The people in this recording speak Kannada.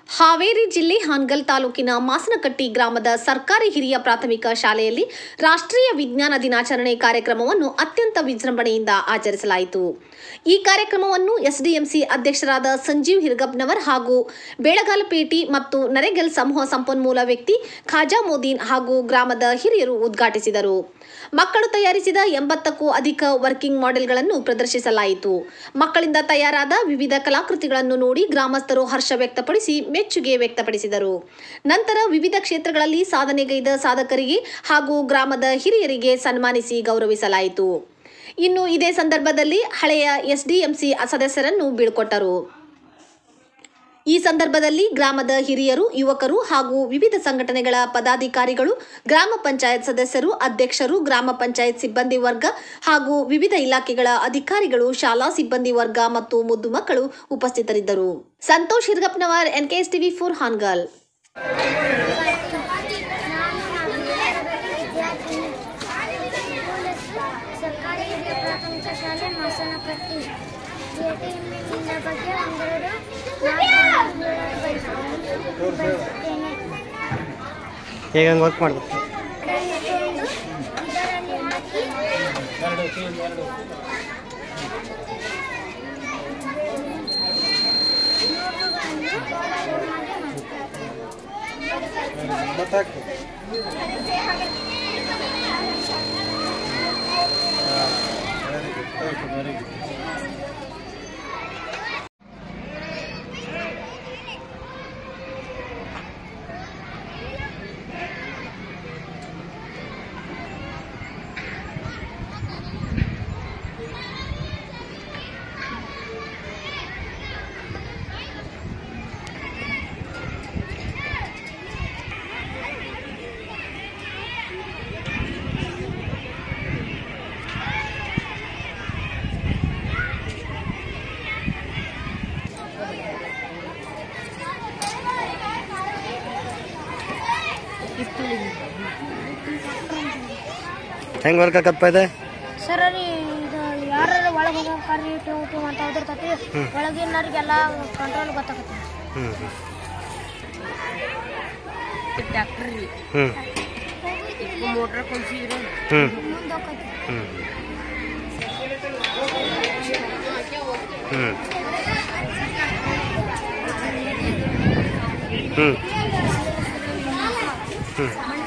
ಹಾವೇರಿ ಜಿಲ್ಲೆ ಹಾನಗಲ್ ತಾಲೂಕಿನ ಮಾಸನಕಟ್ಟಿ ಗ್ರಾಮದ ಸರ್ಕಾರಿ ಹಿರಿಯ ಪ್ರಾಥಮಿಕ ಶಾಲೆಯಲ್ಲಿ ರಾಷ್ಟ್ರೀಯ ವಿಜ್ಞಾನ ದಿನಾಚರಣೆ ಕಾರ್ಯಕ್ರಮವನ್ನು ಅತ್ಯಂತ ವಿಜೃಂಭಣೆಯಿಂದ ಆಚರಿಸಲಾಯಿತು ಈ ಕಾರ್ಯಕ್ರಮವನ್ನು ಎಸ್ಡಿಎಂಸಿ ಅಧ್ಯಕ್ಷರಾದ ಸಂಜೀವ್ ಹಿರ್ಗಬ್ನವರ್ ಹಾಗೂ ಬೇಳಗಾಲಪೇಟಿ ಮತ್ತು ನರೆಗೆಲ್ ಸಮೂಹ ಸಂಪನ್ಮೂಲ ವ್ಯಕ್ತಿ ಖಾಜಾ ಮೋದೀನ್ ಹಾಗೂ ಗ್ರಾಮದ ಹಿರಿಯರು ಉದ್ಘಾಟಿಸಿದರು ಮಕ್ಕಳು ತಯಾರಿಸಿದ ಎಂಬತ್ತಕ್ಕೂ ಅಧಿಕ ವರ್ಕಿಂಗ್ ಮಾಡೆಲ್ಗಳನ್ನು ಪ್ರದರ್ಶಿಸಲಾಯಿತು ಮಕ್ಕಳಿಂದ ತಯಾರಾದ ವಿವಿಧ ಕಲಾಕೃತಿಗಳನ್ನು ನೋಡಿ ಗ್ರಾಮಸ್ಥರು ಹರ್ಷ ವ್ಯಕ್ತಪಡಿಸಿ ಮೆಚ್ಚುಗೆ ವ್ಯಕ್ತಪಡಿಸಿದರು ನಂತರ ವಿವಿಧ ಕ್ಷೇತ್ರಗಳಲ್ಲಿ ಸಾಧನೆಗೈದ ಸಾಧಕರಿಗೆ ಹಾಗೂ ಗ್ರಾಮದ ಹಿರಿಯರಿಗೆ ಸನ್ಮಾನಿಸಿ ಗೌರವಿಸಲಾಯಿತು ಇನ್ನು ಇದೇ ಸಂದರ್ಭದಲ್ಲಿ ಹಳೆಯ ಎಸ್ಡಿಎಂಸಿ ಸದಸ್ಯರನ್ನು ಬೀಳ್ಕೊಟ್ಟರು ಈ ಸಂದರ್ಭದಲ್ಲಿ ಗ್ರಾಮದ ಹಿರಿಯರು ಯುವಕರು ಹಾಗೂ ವಿವಿಧ ಸಂಘಟನೆಗಳ ಪದಾಧಿಕಾರಿಗಳು ಗ್ರಾಮ ಪಂಚಾಯತ್ ಸದಸ್ಯರು ಅಧ್ಯಕ್ಷರು ಗ್ರಾಮ ಪಂಚಾಯತ್ ಸಿಬ್ಬಂದಿ ವರ್ಗ ಹಾಗೂ ವಿವಿಧ ಇಲಾಖೆಗಳ ಅಧಿಕಾರಿಗಳು ಶಾಲಾ ಸಿಬ್ಬಂದಿ ವರ್ಗ ಮತ್ತು ಮುದ್ದು ಮಕ್ಕಳು ಉಪಸ್ಥಿತರಿದ್ದರು Santosh Hirgapnavar NKS TV four Hangal ಸರ್ಕಾರಿ ಹಿರಿಯ ಪ್ರಾಥಮಿಕ ಶಾಲೆ ಮಾಸನಕಟ್ಟಿ ಎಟಿಎಮ್ಮಿನ ಬಗ್ಗೆ ಒಂದೆರಡು ಮಾತುಗಳನ್ನು ಬಯಸುತ್ತೇನೆ ಹೇಗೆ ಹಂಗೆ ವರ್ಕ್ ಮಾಡಬೇಕು ಇದರಲ್ಲಿ ಹಾಕಿ ನೋಟುಗಳನ್ನು ಹೆಂಗೆ ವರ್ಕ್ ಆಕತ್ತಪ್ಪ ಇದೆ ಸರ್ ರೀ ಇದು ಯಾರು ಒಳಗೆ ಹೋಗೋ ಕಾರ್ಯ ಟೂ ಟೂ ಅಂತ ಹೋದಿರ್ತೈತಿ ಒಳಗಿನವ್ರಿಗೆಲ್ಲ ಕಂಟ್ರೋಲ್ ಗೊತ್ತಾಗುತ್ತೆ ಹ್ಞೂ ಹ್ಞೂ ಟ್ಯಾಕ್ಟ್ರಿ ಹ್ಞೂ ಮೋಟ್ರ್ ಕೊಂಸಿದ್ರೆ ಹ್ಞೂ ಮುಂದೆ ಹೋಗ್ತೈತಿ ಹ್ಞೂ ಹ್ಞೂ ಹ್ಞೂ ಹ್ಞೂ